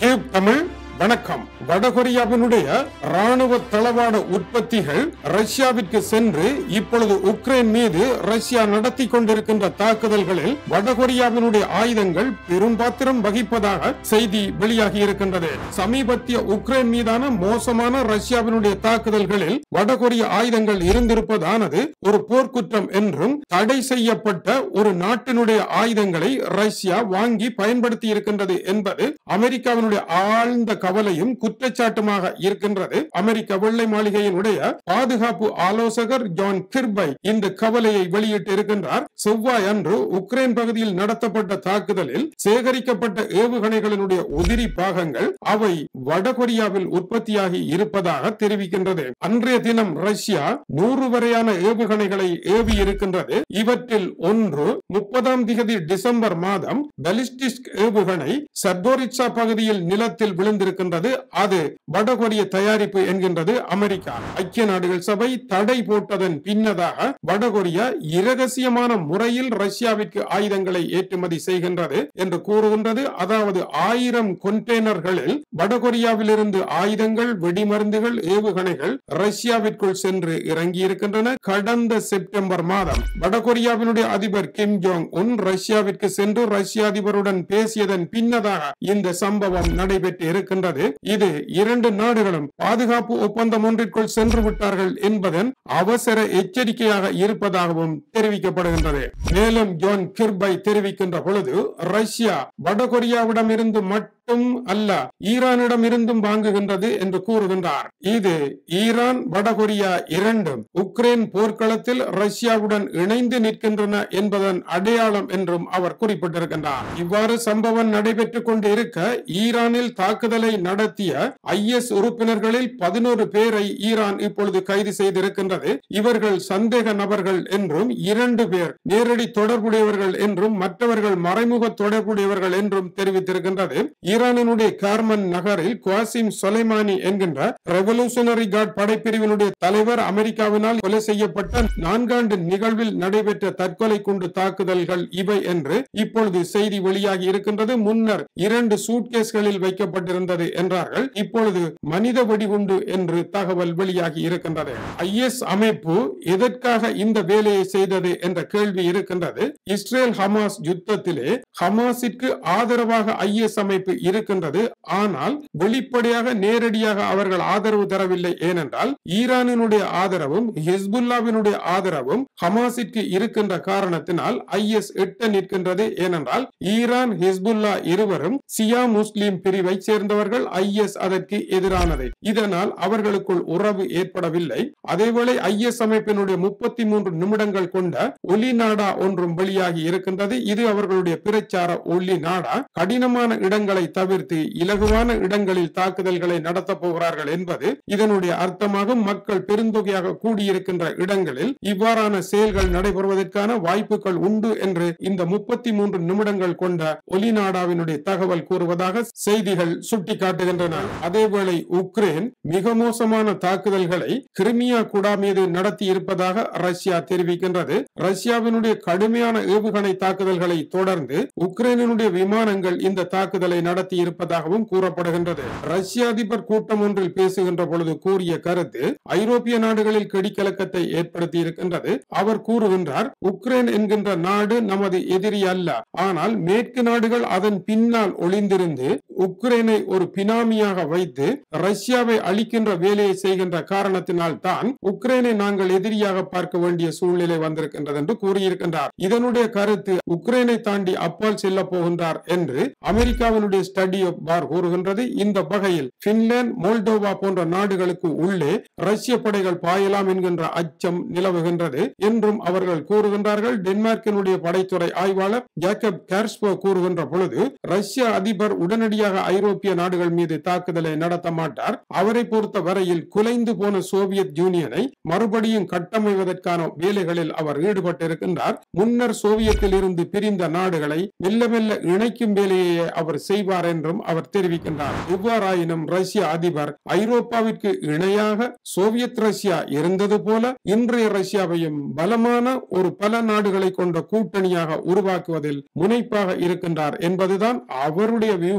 tube Tamil வணக்கம் வடகொரியாவினுடைய ராணுவ தளவாட உற்பத்திகள் ரஷ்யாவிற்கு சென்று இப்பொழுது உக்ரைன் மீது ரஷ்யா நடத்தி கொண்டிருக்கின்ற தாக்குதல்களில் வடகொரியாவினுடைய ஆயுதங்கள் பெரும்பாத்திரம் வகிப்பதாக செய்தி வெளியாகி இருக்கின்றது சமீபத்திய உக்ரைன் மீதான மோசமான ரஷ்யாவினுடைய தாக்குதல்களில் வடகொரிய ஆயுதங்கள் இருந்திருப்பதானது ஒரு போர்க்குற்றம் என்றும் தடை செய்யப்பட்ட ஒரு நாட்டினுடைய ஆயுதங்களை ரஷ்யா வாங்கி பயன்படுத்தி இருக்கின்றது என்பது அமெரிக்காவினுடைய ஆழ்ந்த கவலையும் குற்றச்சாட்டுமாக இருக்கின்றது அமெரிக்க வெள்ளை மாளிகையினுடைய பாதுகாப்பு ஆலோசகர் ஜான் கிர்பை இந்த கவலையை வெளியிட்டு இருக்கின்றார் செவ்வாய் அன்று உக்ரைன் பகுதியில் நடத்தப்பட்ட தாக்குதலில் சேகரிக்கப்பட்ட ஏவுகணைகளினுடைய உதிரி பாகங்கள் அவை வடகொரியாவில் உற்பத்தியாகி இருப்பதாக தெரிவிக்கின்றது அன்றைய தினம் ரஷ்யா நூறு வரையான ஏவுகணைகளை ஏவி இருக்கின்றது இவற்றில் ஒன்று முப்பதாம் திகதி டிசம்பர் மாதம் பலிஸ்டிக் ஏவுகணை சர்டோரிட்சா பகுதியில் நிலத்தில் விழுந்திருக்கின்றது அது வடகொரிய தயாரிப்பு என்கின்றது அமெரிக்கா ஐக்கிய நாடுகள் சபை தடை போட்டதன் பின்னதாக வடகொரியா இரகசியமான முறையில் ரஷ்யாவிற்கு ஆயுதங்களை ஏற்றுமதி செய்கின்றது என்று கூறுகின்றது அதாவது ஆயிரம் கொண்டெய்னர்களில் வடகொரியாவிலிருந்து ஆயுதங்கள் வெடிமருந்துகள் ஏவுகணைகள் ரஷ்யாவிற்குள் சென்று இறங்கி இருக்கின்றன கடந்த செப்டம்பர் மாதம் வடகொரியாவினுடைய அதிபர் கிம் ஜோங் உன் ரஷ்யாவிற்கு சென்று ரஷ்ய அதிபருடன் பேசியதன் பின்னதாக இந்த சம்பவம் நடைபெற்று இருக்கின்றது இது இரண்டு நாடுகளும் பாதுகாப்பு ஒப்பந்தம் ஒன்றிற்குள் சென்று விட்டார்கள் என்பதன் அவசர எச்சரிக்கையாக இருப்பதாகவும் தெரிவிக்கப்படுகின்றது மேலும் ஜோன் கிர்பை தெரிவிக்கின்ற பொழுது ரஷ்யா வடகொரியாவிடம் இருந்து மட்டும் அல்ல ஈரானிடம் இருந்தும் வாங்குகின்றது என்று கூறுகின்றார் இது ஈரான் வடகொரியா இரண்டும் உக்ரைன் போர்க்களத்தில் ரஷ்யாவுடன் இணைந்து நிற்கின்றன என்பதன் அடையாளம் என்றும் அவர் குறிப்பிட்டிருக்கின்றார் இவ்வாறு சம்பவம் நடைபெற்றுக் கொண்டு இருக்க ஈரானில் தாக்குதலை நடத்திய ஐஎஸ் உறுப்பினர்களில் பதினோரு பேரை ஈரான் இப்பொழுது கைது செய்திருக்கின்றது இவர்கள் சந்தேக நபர்கள் என்றும் இரண்டு பேர் நேரடி தொடர்புடையவர்கள் என்றும் மற்றவர்கள் மறைமுக தொடர்புடையவர்கள் என்றும் தெரிவித்திருக்கின்றது ஈரானினுடைய கார்மன் நகரில் குவாசிம் சொலைமானி என்கின்ற ரெவல்யூஷனரி கார்ட் படைப்பிரிவினுடைய தலைவர் அமெரிக்காவினால் கொலை செய்யப்பட்ட நான்காண்டு நிகழ்வில் நடைபெற்ற தற்கொலை குண்டு தாக்குதல்கள் இவை என்று இப்பொழுது செய்தி வெளியாகி இருக்கின்றது முன்னர் இரண்டு சூட்கேஸ்களில் வைக்கப்பட்டிருந்தது என்றார்கள் இப்பொழுது மனித வெடிகுண்டு என்று தகவல் வெளியாகி இருக்கின்றது ஐஎஸ் அமைப்பு எதற்காக இந்த வேலையை செய்தது என்ற கேள்வி இருக்கின்றது இஸ்ரேல் ஹமாஸ் யுத்தத்திலே ஹமாஸிற்கு ஆதரவாக ஐஎஸ் அமைப்பு இருக்கின்றது ஆனால் வெளிப்படையாக நேரடியாக அவர்கள் ஆதரவு தரவில்லை ஏனென்றால் ஈரானினுடைய ஆதரவும் ஹிஸ்புல்லாவினுடைய ஆதரவும் ஹமாஸிற்கு இருக்கின்ற காரணத்தினால் ஐஎஸ் எட்ட நிற்கின்றது ஏனென்றால் ஈரான் ஹிஸ்புல்லா இருவரும் சியா முஸ்லிம் பிரிவை சேர்ந்தவர்கள் ஐஎஸ் அதற்கு எதிரானது இதனால் அவர்களுக்குள் உறவு ஏற்படவில்லை அதேவேளை ஐஎஸ் அமைப்பினுடைய முப்பத்தி மூன்று நிமிடங்கள் கொண்ட ஒலி நாடா ஒன்றும் வெளியாகி இருக்கின்றது இது அவர்களுடைய பிரச்சார ஒலி நாடா கடினமான இடங்களை தவிர்த்து இலகுவான இடங்களில் தாக்குதல்களை நடத்த போகிறார்கள் என்பது இதனுடைய அர்த்தமாகும் மக்கள் பெருந்தொகையாக கூடியிருக்கின்ற இடங்களில் இவ்வாறான செயல்கள் நடைபெறுவதற்கான வாய்ப்புகள் உண்டு என்று இந்த முப்பத்தி மூன்று நிமிடங்கள் கொண்ட ஒலி நாடாவினுடைய தகவல் கூறுவதாக செய்திகள் சுட்டிக்காட்டுகின்றன அதேவேளை உக்ரைன் மிக மோசமான தாக்குதல்களை கிரிமியா குடா மீது நடத்தி இருப்பதாக ரஷ்யா தெரிவிக்கின்றது ரஷ்யாவினுடைய கடுமையான ஏவுகணை தாக்குதல்களை தொடர்ந்து உக்ரைனினுடைய விமானங்கள் இந்த தாக்குதலை நடத்தி இருப்பதாகவும் கூறப்படுகின்றது ரஷ்ய அதிபர் கூட்டம் ஒன்றில் பேசுகின்ற பொழுது கூறிய கருத்து ஐரோப்பிய நாடுகளில் கெடிக்கலக்கத்தை ஏற்படுத்தி இருக்கின்றது அவர் கூறுகின்றார் உக்ரைன் என்கின்ற நாடு நமது எதிரி அல்ல ஆனால் மேற்கு நாடுகள் அதன் பின்னால் ஒளிந்திருந்து உக்ரைனை ஒரு பினாமியாக வைத்து ரஷ்யாவை அழிக்கின்ற வேலையை செய்கின்ற காரணத்தினால் தான் உக்ரைனை நாங்கள் எதிரியாக பார்க்க வேண்டிய சூழ்நிலை வந்திருக்கின்றது என்று கூறியிருக்கின்றார் இதனுடைய கருத்து உக்ரைனை தாண்டி அப்பால் செல்ல போகின்றார் என்று அமெரிக்காவினுடைய ஸ்டடி ஆஃப் பார் கூறுகின்றது இந்த வகையில் பின்லாந்து மோல்டோவா போன்ற நாடுகளுக்கு உள்ளே ரஷ்ய படைகள் பாயலாம் என்கின்ற அச்சம் நிலவுகின்றது என்றும் அவர்கள் கூறுகின்றார்கள் டென்மார்க்கினுடைய படைத்துறை ஆய்வாளர் ஜேக்கப் கேர்ஸ்போ கூறுகின்ற பொழுது ரஷ்ய அதிபர் உடனடியாக ஐரோப்பிய நாடுகள் மீது தாக்குதலை நடத்த மாட்டார் அவரை பொறுத்த வரையில் குலைந்து போன சோவியத் யூனியனை மறுபடியும் கட்டமைவதற்கான வேலைகளில் அவர் ஈடுபட்டிருக்கின்றார் முன்னர் சோவியத்தில் இருந்து பிரிந்த நாடுகளை மெல்ல மெல்ல இணைக்கும் வேலையை அவர் செய்வார் என்றும் அவர் தெரிவிக்கின்றார் எவ்வாறாயினும் ரஷ்ய அதிபர் ஐரோப்பாவிற்கு இணையாக சோவியத் ரஷ்யா இருந்தது போல இன்றைய ரஷ்யாவையும் பலமான ஒரு பல நாடுகளை கொண்ட கூட்டணியாக உருவாக்குவதில் முனைப்பாக இருக்கின்றார் என்பதுதான் அவருடைய வியூகம் என்றும்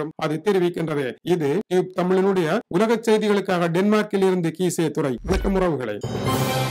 என்றும் அது தெரிவிக்கின்றது இது தமிழினுடைய உலக செய்திகளுக்காக டென்மார்க்கில் இருந்து கீசே துறை வணக்கம் உறவுகளை